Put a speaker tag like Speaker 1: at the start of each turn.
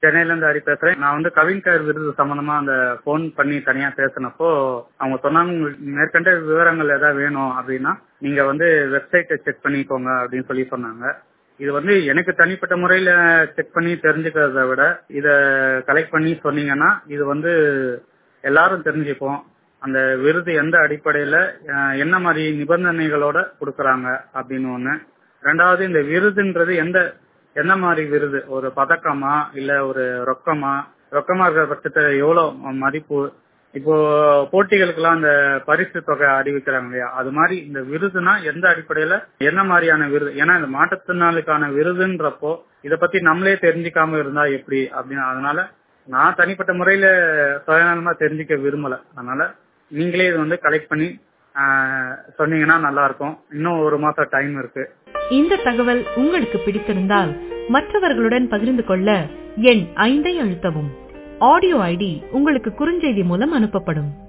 Speaker 1: சென்னையில இருந்து ஹரி பேசுறேன் நான் வந்து கவின்கர் விருது சம்பந்தமா அந்த போன் பண்ணி தனியா பேசினப்போ அவங்க சொன்னாங்க உங்களுக்கு மேற்கண்ட விவரங்கள் ஏதாவது வேணும் அப்படின்னா நீங்க வந்து வெப்சைட்டை செக் பண்ணிக்கோங்க அப்படின்னு சொல்லி சொன்னாங்க இது வந்து எனக்கு தனிப்பட்ட முறையில செக் பண்ணி தெரிஞ்சுக்கிறத விட இத கலெக்ட் பண்ணி சொன்னீங்கன்னா இது வந்து எல்லாரும் தெரிஞ்சுப்போம் அந்த விருது எந்த அடிப்படையில அஹ், என்ன மாதிரி நிபந்தனைகளோட கொடுக்கறாங்க அப்படின்னு ஒண்ணு ரெண்டாவது இந்த விருதுன்றது எந்த என்ன மாதிரி விருது ஒரு பதக்கமா இல்ல ஒரு ரொக்கமா ரொக்கமா இருக்கிற பட்சத்துல எவ்வளவு மதிப்பு இப்போ போட்டிகளுக்கெல்லாம் அந்த பரிசு தொகை அறிவிக்கிறாங்க இல்லையா அது மாதிரி இந்த விருதுனா எந்த அடிப்படையில என்ன மாதிரியான விருது ஏன்னா இந்த மாற்றுத்திறனாளிக்கான விருதுன்றப்போ இத பத்தி நம்மளே தெரிஞ்சுக்காம இருந்தா எப்படி அப்படின்னு அதனால நான் தனிப்பட்ட முறையில சுயநலமா தெரிஞ்சுக்க விரும்பல அதனால நீங்களே இது வந்து கலெக்ட் பண்ணி ஆஹ், சொன்னீங்கன்னா நல்லா இருக்கும் இன்னும் ஒரு மாசம் டைம் இருக்கு
Speaker 2: இந்த தகவல் உங்களுக்கு பிடித்திருந்தால் மற்றவர்களுடன் பகிர்ந்து கொள்ள எண் ஐந்தை அழுத்தவும் ஆடியோ ஐடி உங்களுக்கு குறுஞ்செய்தி மூலம் அனுப்பப்படும்